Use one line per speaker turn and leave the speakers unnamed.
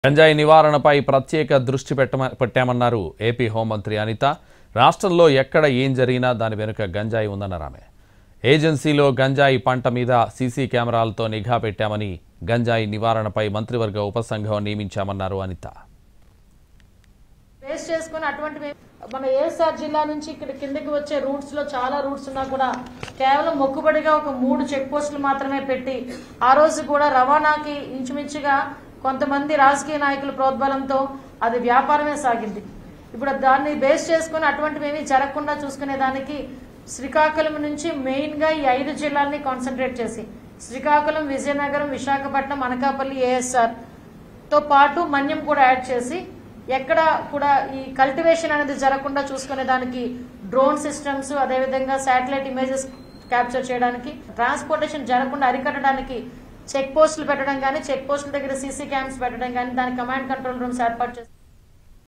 గంజాయి నివారణపై ప్రత్యేక దృష్టి పెట్టమ పెట్టామన్నారు ఏపీ హోంమంత్రి అనిత రాష్ట్రంలో ఎక్కడ ఏం జరిగినా దాని వెనుక గంజాయి ఉందన్నారు ఆమె ఏజెన్సీలో గంజాయి పంట మీద సీసీ కెమెరాలతో నిఘా పెట్టామని గంజాయి నివారణపై మంత్రివర్గ ఉపసంఘం నియమించామన్నారు అనిత
బేస్ చేసుకుని అటువంటి మన ఏఎస్ఆర్ జిల్లా నుంచి ఇక్కడ కిందకి వచ్చే రూట్స్ లో చాలా రూట్స్ ఉన్నా కూడా కేవలం మొక్కుబడిగా ఒక మూడు చెక్ పోస్టులు మాత్రమే పెట్టి ఆ రోజు కూడా రవాణాకి ఇంచుమించుగా కొంతమంది రాజకీయ నాయకుల ప్రోద్బలంతో అది వ్యాపారమే సాగింది ఇప్పుడు దాన్ని బేస్ చేసుకుని అటువంటివి ఏమీ జరగకుండా చూసుకునే దానికి శ్రీకాకుళం నుంచి మెయిన్ గా ఈ ఐదు జిల్లాల్ని కాన్సన్ట్రేట్ చేసి శ్రీకాకుళం విజయనగరం విశాఖపట్నం అనకాపల్లి ఏఎస్ఆర్ తో పాటు మన్యం కూడా యాడ్ చేసి ఎక్కడ కూడా ఈ కల్టివేషన్ అనేది జరగకుండా చూసుకునే దానికి డ్రోన్ సిస్టమ్స్ అదేవిధంగా శాటిలైట్ ఇమేజెస్ క్యాప్చర్ చేయడానికి ట్రాన్స్పోర్టేషన్ జరగకుండా అరికట్టడానికి చెక్ పోస్టులు పెట్టడం కానీ చెక్ పోస్టుల దగ్గర సీసీ క్యామ్స్ పెట్టడం కానీ దాని కమాండ్ కంట్రోల్ రూమ్స్ ఏర్పాటు చేసి